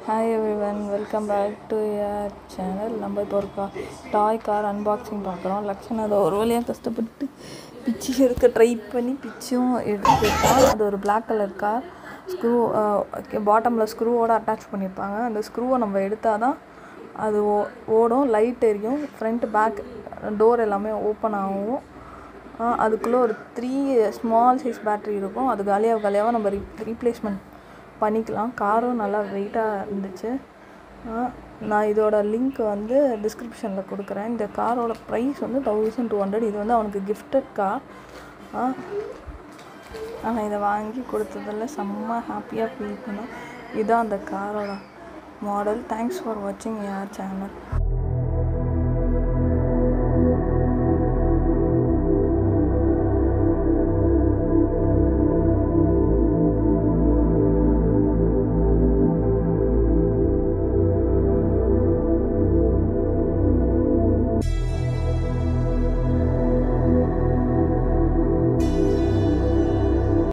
hi everyone welcome back to your channel நம்ம இப்போ ஒரு கா டாய் கார் அன்பாக்சிங் பார்க்குறோம் லக்ஷன் அதை ஒரு வழியாக கஷ்டப்பட்டு பிச்சு எடுக்க ட்ரை பண்ணி பிச்சும் எடுத்துட்டான் அது ஒரு Black கலர் கார் ஸ்க்ரூ பாட்டமில் ஸ்க்ரூவோட அட்டாச் பண்ணியிருப்பாங்க அந்த ஸ்க்ரூவை நம்ம எடுத்தால் தான் அது ஓ ஓடும் லைட் எரியும் ஃப்ரண்ட் பேக் டோர் எல்லாமே ஓப்பன் ஆகும் ஆ, அதுக்குள்ளே ஒரு த்ரீ ஸ்மால் சைஸ் பேட்ரி இருக்கும் அது காலியாக காலியாக நம்ம ரீ ரீப்ளேஸ்மெண்ட் பண்ணிக்கலாம் காரும் நல்லா வெயிட்டாக இருந்துச்சு ஆ, நான் இதோட லிங்க் வந்து டிஸ்கிரிப்ஷனில் கொடுக்குறேன் இந்த காரோட ப்ரைஸ் வந்து தௌசண்ட் டூ ஹண்ட்ரட் இது வந்து அவனுக்கு கிஃப்டட் கார் ஆனால் இதை வாங்கி கொடுத்ததில் செம்ம ஹாப்பியாக ஃபீல் பண்ணோம் இதுதான் அந்த காரோட மாடல் தேங்க்ஸ் ஃபார் வாட்சிங் யார் சேனல்